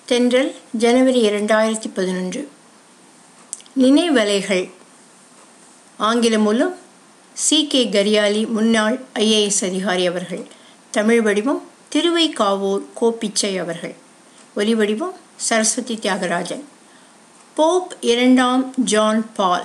தென்றல் ஜனவரி இரண்டாயிரத்தி பதினொன்று நினைவலைகள் ஆங்கிலம் மூலம் சி கே கரியாலி முன்னாள் ஐஏஎஸ் அதிகாரி அவர்கள் தமிழ் வடிவம் திருவைக்காவூர் கோப்பிச்சை அவர்கள் ஒலி வடிவம் சரஸ்வதி தியாகராஜன் போப் இரண்டாம் ஜான் பால்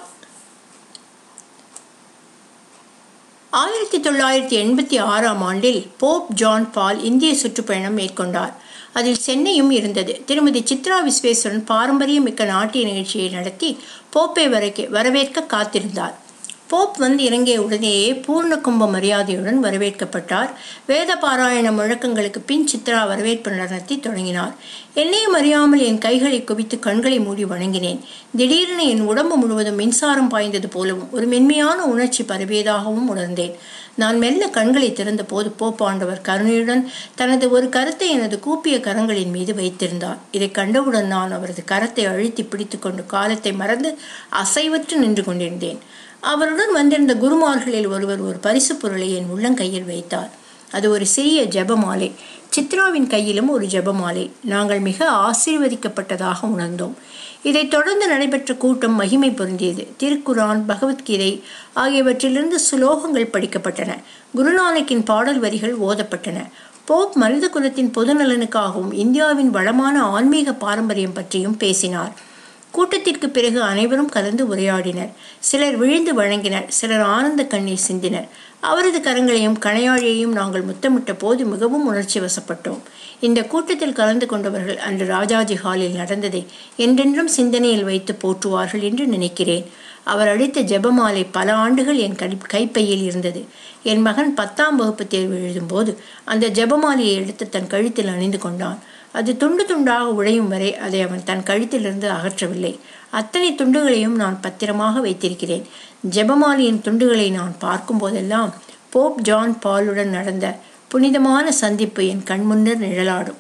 ஆயிரத்தி தொள்ளாயிரத்தி எண்பத்தி ஆறாம் ஆண்டில் போப் ஜான் பால் இந்திய சுற்றுப்பயணம் மேற்கொண்டார் அதில் சென்னையும் இருந்தது திருமதி சித்ரா விஸ்வேஸ்வரன் பாரம்பரியமிக்க நாட்டிய நிகழ்ச்சியை நடத்தி போப்பை வரைக்க வரவேற்க காத்திருந்தார் போப் வந்து இறங்கிய உடனேயே பூர்ண கும்ப மரியாதையுடன் வரவேற்கப்பட்டார் வேத பாராயண முழக்கங்களுக்கு பின் சித்ரா வரவேற்பு நடத்தி தொடங்கினார் என்னையும் அறியாமல் என் கைகளை குவித்து கண்களை மூடி வணங்கினேன் திடீரென என் உடம்பு முழுவதும் மின்சாரம் பாய்ந்தது போலவும் ஒரு மென்மையான உணர்ச்சி பரவியதாகவும் உணர்ந்தேன் நான் மெல்ல கண்களை திறந்த போது போப்பாண்டவர் கருணையுடன் தனது ஒரு கரத்தை எனது கூப்பிய கரங்களின் மீது வைத்திருந்தார் இதை கண்டவுடன் நான் அவரது கரத்தை அழுத்தி பிடித்துக்கொண்டு காலத்தை மறந்து அசைவற்று நின்று கொண்டிருந்தேன் அவருடன் வந்திருந்த குருமார்களில் ஒருவர் ஒரு பரிசு பொருளை என் உள்ளங்கையில் வைத்தார் அது ஒரு சிறிய ஜெபமாலை சித்ராவின் கையிலும் ஒரு ஜெபமாலை நாங்கள் மிக ஆசீர்வதிக்கப்பட்டதாக உணர்ந்தோம் இதைத் தொடர்ந்து நடைபெற்ற கூட்டம் மகிமை பொருந்தியது திருக்குரான் பகவத்கீதை ஆகியவற்றிலிருந்து சுலோகங்கள் படிக்கப்பட்டன குருநானக்கின் பாடல் வரிகள் ஓதப்பட்டன போப் மனித குலத்தின் பொதுநலனுக்காகவும் இந்தியாவின் வளமான ஆன்மீக பாரம்பரியம் பற்றியும் பேசினார் கூட்டத்திற்கு பிறகு அனைவரும் கலந்து உரையாடினர் சிலர் விழுந்து வழங்கினர் சிலர் ஆனந்த கண்ணீர் சிந்தினர் அவரது கரங்களையும் கணையாழியையும் நாங்கள் முத்தமிட்ட போது மிகவும் உணர்ச்சி வசப்பட்டோம் இந்த கூட்டத்தில் கலந்து கொண்டவர்கள் அன்று ராஜாஜி ஹாலில் நடந்ததை என்றென்றும் சிந்தனையில் வைத்து போற்றுவார்கள் என்று நினைக்கிறேன் அவர் அளித்த ஜெபமாலை பல ஆண்டுகள் என் கை கைப்பையில் இருந்தது என் மகன் பத்தாம் வகுப்பு தேர்வு எழுதும்போது அந்த ஜெபமாலையை எடுத்து தன் கழுத்தில் அணிந்து கொண்டான் அது துண்டு துண்டாக உடையும் வரை அதை அவன் தன் கழுத்திலிருந்து அகற்றவில்லை அத்தனை துண்டுகளையும் நான் பத்திரமாக வைத்திருக்கிறேன் ஜெபமாலியின் துண்டுகளை நான் பார்க்கும் போதெல்லாம் போப் ஜான் பாலுடன் நடந்த புனிதமான சந்திப்பு என் கண்முன்னர் நிழலாடும்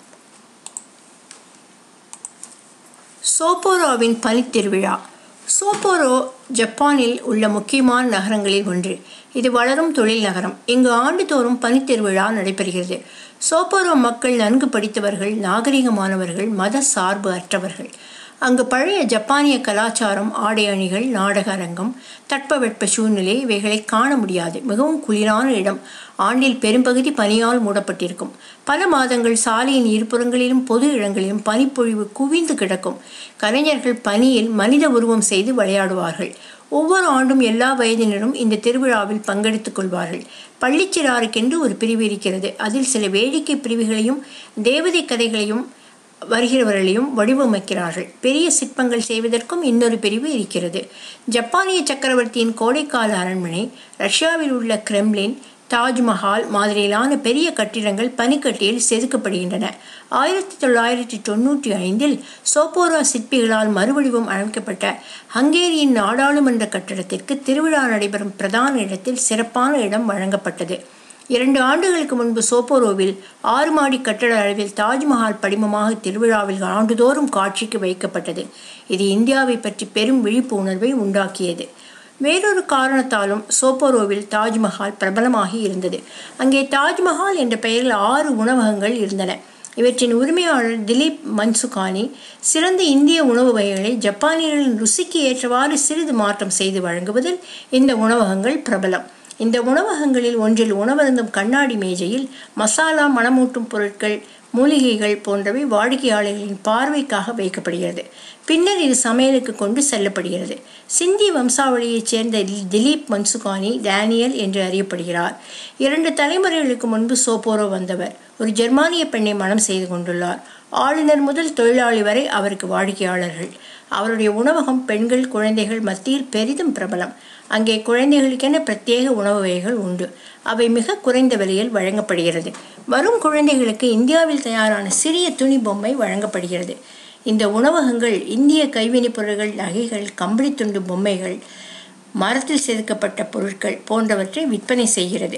சோப்போரோவின் பனித்திருவிழா சோப்போரோ ஜப்பானில் உள்ள முக்கியமான நகரங்களில் ஒன்று இது வளரும் தொழில் நகரம் இங்கு ஆண்டுதோறும் பனித்திருவிழா நடைபெறுகிறது சோப்போரோ மக்கள் நன்கு படித்தவர்கள் நாகரிகமானவர்கள் மத சார்பு அற்றவர்கள் அங்கு பழைய ஜப்பானிய கலாச்சாரம் ஆடை அணிகள் நாடக அரங்கம் தட்பவெட்ப சூழ்நிலை இவைகளை காண முடியாது மிகவும் குளிரான இடம் ஆண்டில் பெரும்பகுதி பனியால் மூடப்பட்டிருக்கும் பல மாதங்கள் சாலையின் இருபுறங்களிலும் பொது இடங்களிலும் பனிப்பொழிவு குவிந்து கிடக்கும் கலைஞர்கள் பனியில் மனித உருவம் செய்து விளையாடுவார்கள் ஒவ்வொரு ஆண்டும் எல்லா வயதினரும் இந்த திருவிழாவில் பங்கெடுத்துக் கொள்வார்கள் பள்ளிச்சிறாருக்கென்று ஒரு பிரிவு இருக்கிறது அதில் சில வேடிக்கை பிரிவுகளையும் தேவதை கதைகளையும் வருகிறவர்களையும் வடிவமைக்கிறார்கள் பெரிய சிற்பங்கள் செய்வதற்கும் இன்னொரு பிரிவு இருக்கிறது ஜப்பானிய சக்கரவர்த்தியின் கோடைக்கால அரண்மனை ரஷ்யாவில் உள்ள கிரெம்லின் தாஜ்மஹால் மாதிரியிலான பெரிய கட்டிடங்கள் பனிக்கட்டியில் செதுக்கப்படுகின்றன ஆயிரத்தி தொள்ளாயிரத்தி தொண்ணூற்றி ஐந்தில் சோப்போரா சிற்பிகளால் மறுவடிவம் அமைக்கப்பட்ட ஹங்கேரியின் நாடாளுமன்ற கட்டடத்திற்கு திருவிழா நடைபெறும் பிரதான இடத்தில் சிறப்பான இடம் வழங்கப்பட்டது இரண்டு ஆண்டுகளுக்கு முன்பு சோப்போரோவில் ஆறு மாடி கட்டட அளவில் தாஜ்மஹால் படிமமாக திருவிழாவில் ஆண்டுதோறும் காட்சிக்கு வைக்கப்பட்டது இது இந்தியாவை பற்றி பெரும் விழிப்பு உணர்வை உண்டாக்கியது வேறொரு காரணத்தாலும் சோப்போரோவில் தாஜ்மஹால் பிரபலமாகி இருந்தது அங்கே தாஜ்மஹால் என்ற பெயரில் ஆறு உணவகங்கள் இருந்தன இவற்றின் உரிமையாளர் திலீப் மன்சுகானி சிறந்த இந்திய உணவு வகைகளை ஜப்பானியர்களின் ருசிக்கு ஏற்றவாறு சிறிது மாற்றம் செய்து வழங்குவதில் இந்த உணவகங்கள் பிரபலம் இந்த உணவகங்களில் ஒன்றில் உணவருந்தும் கண்ணாடி மேஜையில் மசாலா மணமூட்டும் பொருட்கள் மூலிகைகள் போன்றவை வாடிக்கையாளர்களின் பார்வைக்காக வைக்கப்படுகிறது பின்னர் இது சமையலுக்கு கொண்டு செல்லப்படுகிறது சிந்தி வம்சாவளியைச் சேர்ந்த திலீப் மன்சுகானி டேனியல் என்று அறியப்படுகிறார் இரண்டு தலைமுறைகளுக்கு முன்பு சோப்போரோ வந்தவர் ஒரு ஜெர்மானிய பெண்ணை மனம் செய்து கொண்டுள்ளார் ஆளுநர் முதல் தொழிலாளி வரை அவருக்கு வாடிக்கையாளர்கள் அவருடைய உணவகம் பெண்கள் குழந்தைகள் மத்தியில் பெரிதும் பிரபலம் அங்கே குழந்தைகளுக்கென பிரத்யேக உணவு வகைகள் உண்டு அவை மிக குறைந்த விலையில் வழங்கப்படுகிறது வரும் குழந்தைகளுக்கு இந்தியாவில் தயாரான சிறிய துணி பொம்மை வழங்கப்படுகிறது இந்த உணவகங்கள் இந்திய கைவினைப் பொருட்கள் நகைகள் கம்பளி துண்டு பொம்மைகள் மரத்தில் செதுக்கப்பட்ட பொருட்கள் போன்றவற்றை விற்பனை செய்கிறது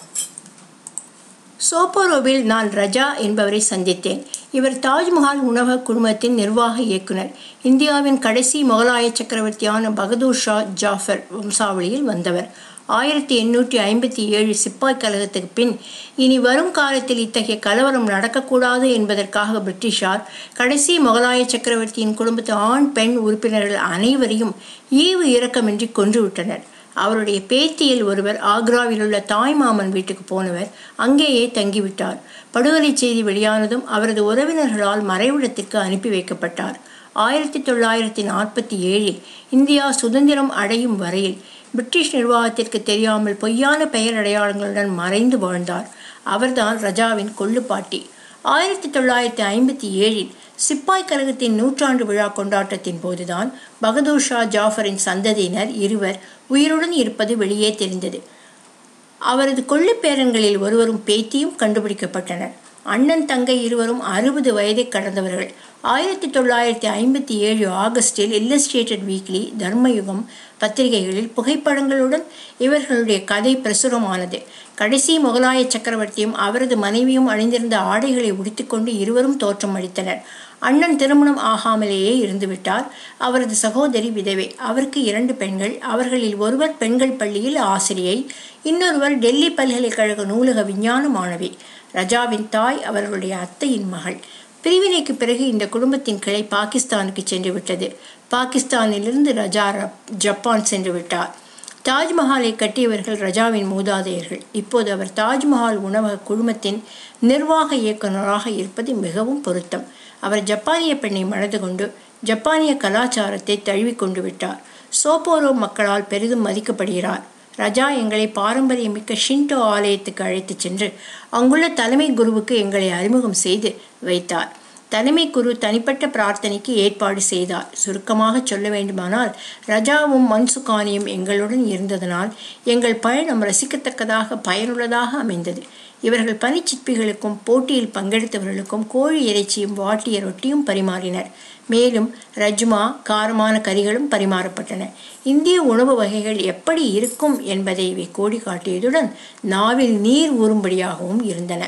சோப்போரோவில் நான் ரஜா என்பவரை சந்தித்தேன் இவர் தாஜ்மஹால் உணவக குழுமத்தின் நிர்வாக இயக்குனர் இந்தியாவின் கடைசி முகலாய சக்கரவர்த்தியான பகதூர் ஷா ஜாஃபர் வம்சாவளியில் வந்தவர் ஆயிரத்தி எண்ணூற்றி ஐம்பத்தி ஏழு சிப்பாய் கழகத்துக்கு பின் இனி வரும் காலத்தில் இத்தகைய கலவரம் நடக்கக்கூடாது என்பதற்காக பிரிட்டிஷார் கடைசி முகலாய சக்கரவர்த்தியின் குடும்பத்து ஆண் பெண் உறுப்பினர்கள் அனைவரையும் ஈவு இரக்கமின்றி கொன்றுவிட்டனர் அவருடைய பேத்தியில் ஒருவர் ஆக்ராவில் உள்ள தாய்மாமன் வீட்டுக்கு போனவர் அங்கேயே தங்கிவிட்டார் படுகொலை செய்தி வெளியானதும் அவரது உறவினர்களால் மறைவிடத்திற்கு அனுப்பி வைக்கப்பட்டார் ஆயிரத்தி தொள்ளாயிரத்தி நாற்பத்தி ஏழில் இந்தியா சுதந்திரம் அடையும் வரையில் பிரிட்டிஷ் நிர்வாகத்திற்கு தெரியாமல் பொய்யான பெயர் அடையாளங்களுடன் மறைந்து வாழ்ந்தார் அவர்தான் ரஜாவின் கொள்ளுப்பாட்டி ஆயிரத்தி தொள்ளாயிரத்தி ஐம்பத்தி ஏழில் சிப்பாய் கழகத்தின் நூற்றாண்டு விழா கொண்டாட்டத்தின் போதுதான் பகதூர் ஷா ஜாஃபரின் சந்ததியினர் இருவர் உயிருடன் இருப்பது வெளியே தெரிந்தது அவரது கொள்ளுப்பேரன்களில் ஒருவரும் பேத்தியும் கண்டுபிடிக்கப்பட்டனர் அண்ணன் தங்கை இருவரும் அறுபது வயதை கடந்தவர்கள் ஆயிரத்தி தொள்ளாயிரத்தி ஐம்பத்தி ஏழு ஆகஸ்டில் இல்லஸ்ட்ரேட்டட் வீக்லி தர்மயுகம் பத்திரிகைகளில் புகைப்படங்களுடன் இவர்களுடைய கதை பிரசுரமானது கடைசி முகலாய சக்கரவர்த்தியும் அவரது மனைவியும் அணிந்திருந்த ஆடைகளை உடுத்திக்கொண்டு இருவரும் தோற்றம் அளித்தனர் அண்ணன் திருமணம் ஆகாமலேயே இருந்துவிட்டார் அவரது சகோதரி விதவை அவருக்கு இரண்டு பெண்கள் அவர்களில் ஒருவர் பெண்கள் பள்ளியில் ஆசிரியை இன்னொருவர் டெல்லி பல்கலைக்கழக நூலக விஞ்ஞான மாணவி ரஜாவின் தாய் அவர்களுடைய அத்தையின் மகள் பிரிவினைக்கு பிறகு இந்த குடும்பத்தின் கிளை பாகிஸ்தானுக்கு சென்று விட்டது பாகிஸ்தானிலிருந்து ரஜா ஜப்பான் சென்று விட்டார் தாஜ்மஹாலை கட்டியவர்கள் ரஜாவின் மூதாதையர்கள் இப்போது அவர் தாஜ்மஹால் உணவக குழுமத்தின் நிர்வாக இயக்குநராக இருப்பது மிகவும் பொருத்தம் அவர் ஜப்பானிய பெண்ணை மணந்து கொண்டு ஜப்பானிய கலாச்சாரத்தை தழுவி கொண்டு விட்டார் சோப்போரோ மக்களால் பெரிதும் மதிக்கப்படுகிறார் ரஜா எங்களை பாரம்பரியமிக்க ஷின்டோ ஆலயத்துக்கு அழைத்துச் சென்று அங்குள்ள தலைமை குருவுக்கு எங்களை அறிமுகம் செய்து வைத்தார் தலைமை குரு தனிப்பட்ட பிரார்த்தனைக்கு ஏற்பாடு செய்தார் சுருக்கமாக சொல்ல வேண்டுமானால் ரஜாவும் மன்சுகானியும் எங்களுடன் இருந்ததனால் எங்கள் பயணம் ரசிக்கத்தக்கதாக பயனுள்ளதாக அமைந்தது இவர்கள் பனிச்சிற்பிகளுக்கும் போட்டியில் பங்கெடுத்தவர்களுக்கும் கோழி இறைச்சியும் வாட்டிய ரொட்டியும் பரிமாறினர் மேலும் ரஜ்மா காரமான கறிகளும் பரிமாறப்பட்டன இந்திய உணவு வகைகள் எப்படி இருக்கும் என்பதை இவை கோடி காட்டியதுடன் நாவில் நீர் ஊறும்படியாகவும் இருந்தன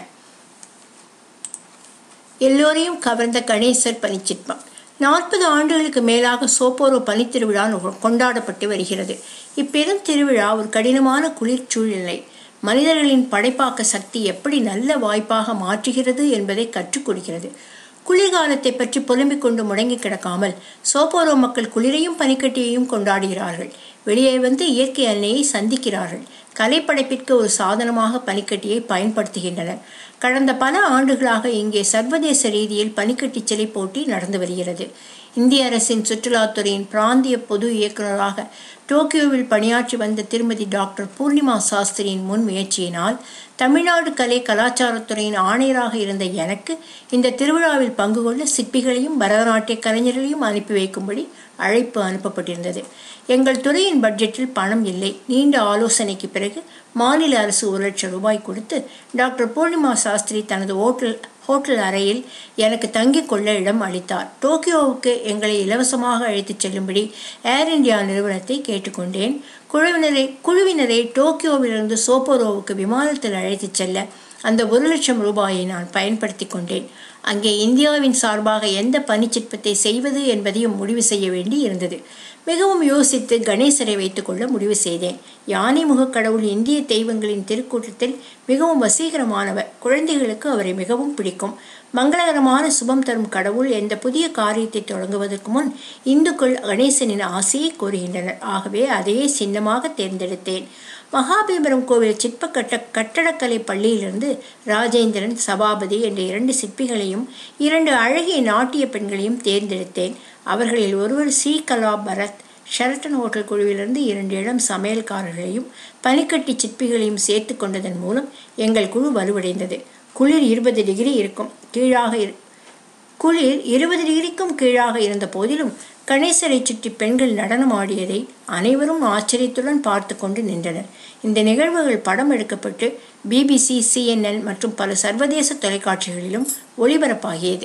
எல்லோரையும் கவர்ந்த கணேசர் பனிச்சிற்பம் நாற்பது ஆண்டுகளுக்கு மேலாக சோப்போரோ பனித்திருவிழா கொண்டாடப்பட்டு வருகிறது இப்பெரும் திருவிழா ஒரு கடினமான குளிர் சூழ்நிலை மனிதர்களின் படைப்பாக்க சக்தி எப்படி நல்ல வாய்ப்பாக மாற்றுகிறது என்பதை கற்றுக் கொடுக்கிறது குளிர்காலத்தை பற்றி புலம்பிக் கொண்டு முடங்கி கிடக்காமல் சோப்போரோ மக்கள் குளிரையும் பனிக்கட்டியையும் கொண்டாடுகிறார்கள் வெளியே வந்து இயற்கை அன்னையை சந்திக்கிறார்கள் கலைப்படைப்பிற்கு ஒரு சாதனமாக பனிக்கட்டியை பயன்படுத்துகின்றனர் கடந்த பல ஆண்டுகளாக இங்கே சர்வதேச ரீதியில் பனிக்கட்டி சிலை போட்டி நடந்து வருகிறது இந்திய அரசின் சுற்றுலாத்துறையின் பிராந்திய பொது இயக்குநராக டோக்கியோவில் பணியாற்றி வந்த திருமதி டாக்டர் பூர்ணிமா சாஸ்திரியின் முன் முயற்சியினால் தமிழ்நாடு கலை கலாச்சாரத்துறையின் ஆணையராக இருந்த எனக்கு இந்த திருவிழாவில் பங்கு கொள்ள சிற்பிகளையும் பரதநாட்டிய கலைஞர்களையும் அனுப்பி வைக்கும்படி அழைப்பு அனுப்பப்பட்டிருந்தது எங்கள் துறையின் பட்ஜெட்டில் பணம் இல்லை நீண்ட ஆலோசனைக்கு பிறகு மாநில அரசு ஒரு லட்சம் ரூபாய் கொடுத்து டாக்டர் பூர்ணிமா சாஸ்திரி தனது ஓட்டல் ஹோட்டல் அறையில் எனக்கு தங்கிக் கொள்ள இடம் அளித்தார் டோக்கியோவுக்கு எங்களை இலவசமாக அழைத்துச் செல்லும்படி ஏர் இந்தியா நிறுவனத்தை கேட்டுக்கொண்டேன் குழுவினரை குழுவினரை டோக்கியோவிலிருந்து சோப்போரோவுக்கு விமானத்தில் அழைத்துச் செல்ல அந்த ஒரு லட்சம் ரூபாயை நான் பயன்படுத்தி கொண்டேன் அங்கே இந்தியாவின் சார்பாக எந்த பனிச்சிற்பத்தை செய்வது என்பதையும் முடிவு செய்ய வேண்டி இருந்தது மிகவும் யோசித்து கணேசரை வைத்துக்கொள்ள முடிவு செய்தேன் யானை முகக் கடவுள் இந்திய தெய்வங்களின் திருக்கூட்டத்தில் மிகவும் வசீகரமானவர் குழந்தைகளுக்கு அவரை மிகவும் பிடிக்கும் மங்களகரமான சுபம் தரும் கடவுள் எந்த புதிய காரியத்தை தொடங்குவதற்கு முன் இந்துக்கள் கணேசனின் ஆசையை கோருகின்றனர் ஆகவே அதையே சின்னமாக தேர்ந்தெடுத்தேன் மகாபலிபுரம் கோவில் சிற்ப கட்ட கட்டடக்கலை பள்ளியிலிருந்து ராஜேந்திரன் சபாபதி என்ற இரண்டு சிற்பிகளையும் இரண்டு அழகிய நாட்டிய பெண்களையும் தேர்ந்தெடுத்தேன் அவர்களில் ஒருவர் C Kala Bharat Sheraton hotel குழுவிலிருந்து இரண்டு இளம் சமையல்காரர்களையும் பனிக்கட்டி சிற்பிகளையும் சேர்த்து கொண்டதன் மூலம் எங்கள் குழு வலுவடைந்தது குளிர் இருபது டிகிரி இருக்கும் கீழாக இரு குளிர் இருபது டிகிரிக்கும் கீழாக இருந்த போதிலும் கணேசரை சுற்றி பெண்கள் நடனம் ஆடியதை அனைவரும் ஆச்சரியத்துடன் பார்த்து கொண்டு நின்றனர் இந்த நிகழ்வுகள் படம் எடுக்கப்பட்டு பிபிசி சிஎன்என் மற்றும் பல சர்வதேச தொலைக்காட்சிகளிலும் ஒளிபரப்பாகியது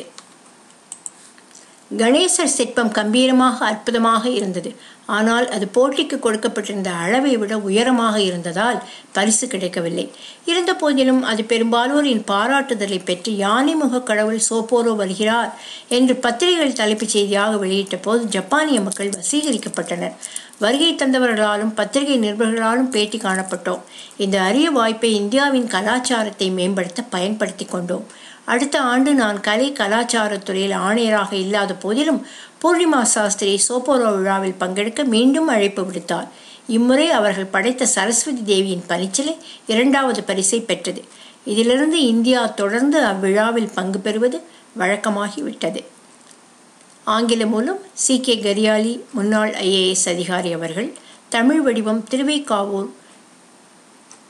கணேசர் சிற்பம் கம்பீரமாக அற்புதமாக இருந்தது ஆனால் அது போட்டிக்கு கொடுக்கப்பட்டிருந்த அளவை விட உயரமாக இருந்ததால் பரிசு கிடைக்கவில்லை இருந்த போதிலும் அது பெரும்பாலோரின் பாராட்டுதலை பெற்று யானைமுக கடவுள் சோப்போரோ வருகிறார் என்று பத்திரிகைகள் தலைப்புச் செய்தியாக வெளியிட்ட போது ஜப்பானிய மக்கள் வசீகரிக்கப்பட்டனர் வருகை தந்தவர்களாலும் பத்திரிகை நிருபர்களாலும் பேட்டி காணப்பட்டோம் இந்த அரிய வாய்ப்பை இந்தியாவின் கலாச்சாரத்தை மேம்படுத்த பயன்படுத்தி கொண்டோம் அடுத்த ஆண்டு நான் கலை கலாச்சாரத்துறையில் ஆணையராக இல்லாத போதிலும் பூர்ணிமா சாஸ்திரி சோப்போரோ விழாவில் பங்கெடுக்க மீண்டும் அழைப்பு விடுத்தார் இம்முறை அவர்கள் படைத்த சரஸ்வதி தேவியின் பனிச்சிலை இரண்டாவது பரிசை பெற்றது இதிலிருந்து இந்தியா தொடர்ந்து அவ்விழாவில் பங்கு பெறுவது வழக்கமாகிவிட்டது ஆங்கில மூலம் சி கே கரியாலி முன்னாள் ஐஏஎஸ் அதிகாரி அவர்கள் தமிழ் வடிவம் திருவைக்காவூர்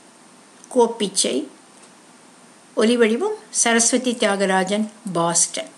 கோப்பிச்சை ஒலி வடிவம் சரஸ்வதி தியாகராஜன் பாஸ்டன்